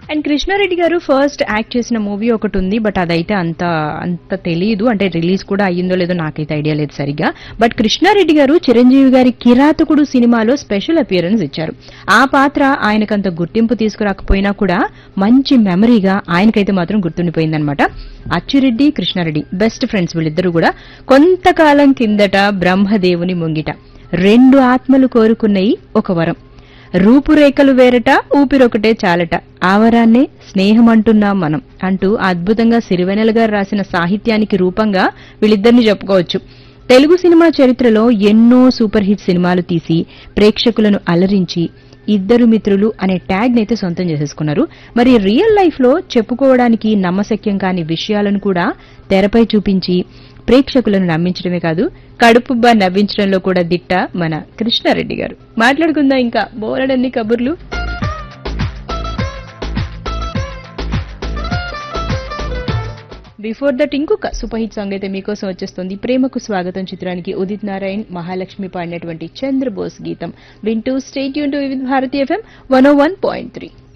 and Krishna Reddy గారు first act చేసిన movie ఒకటి ఉంది బట్ అదైతే అంత అంత తెలియదు అంటే రిలీజ్ కూడా అయ్యిందో లేదో నాకైతే ఐడియా లేదు సరిగా బట్ కృష్ణారెడ్డి గారు చిరంజీవి గారి కిరాతకుడు సినిమాలో స్పెషల్ అపియరెన్స్ ఇచ్చారు ఆ పాత్ర ఆయనకంత గుర్తింపు తీసుకురాకపోయినా కూడా మంచి మెమరీగా ఆయనకైతే మాత్రం గుర్తుండిపోయిందనమాట అచ్చిరెడ్డి కృష్ణారెడ్డి బెస్ట్ ఫ్రెండ్స్ వీళ్ళిద్దరూ కూడా కొంతకాలం కిందట బ్రహ్మదేవుని ముంగిట రెండు ఆత్మలు కోరుకున్నయి ఒక వరం రూపురేఖలు వేరట ఊపిరొకటే చాలట ఆవరాన్నే స్నేహం అంటున్నాం మనం అంటూ అద్భుతంగా సిరివెనెల గారు రాసిన సాహిత్యానికి రూపంగా వీళ్ళిద్దరిని చెప్పుకోవచ్చు తెలుగు సినిమా చరిత్రలో ఎన్నో సూపర్ హిట్ సినిమాలు తీసి ప్రేక్షకులను అలరించి ఇద్దరు మిత్రులు అనే ట్యాగ్ నైతే సొంతం చేసేసుకున్నారు మరి రియల్ లైఫ్ లో చెప్పుకోవడానికి నమ్మశక్యం కాని విషయాలను కూడా తెరపై చూపించి ప్రేక్షకులను నమ్మించడమే కాదు కడుపుబ్బా నవ్వించడంలో కూడా దిట్ట మన కృష్ణారెడ్డి గారు మాట్లాడుకుందాం ఇంకా బోలెడన్ని కబుర్లు బిఫోర్ దట్ ఇంకొక సూపర్ హిట్ సాంగ్ అయితే మీకోసం వచ్చేస్తుంది ప్రేమకు స్వాగతం చిత్రానికి ఉదిత్ నారాయణ్ మహాలక్ష్మి పాడినటువంటి చంద్రబోస్ గీతం వింటూ స్టేట్ యూన్ to with Bharati FM one one point three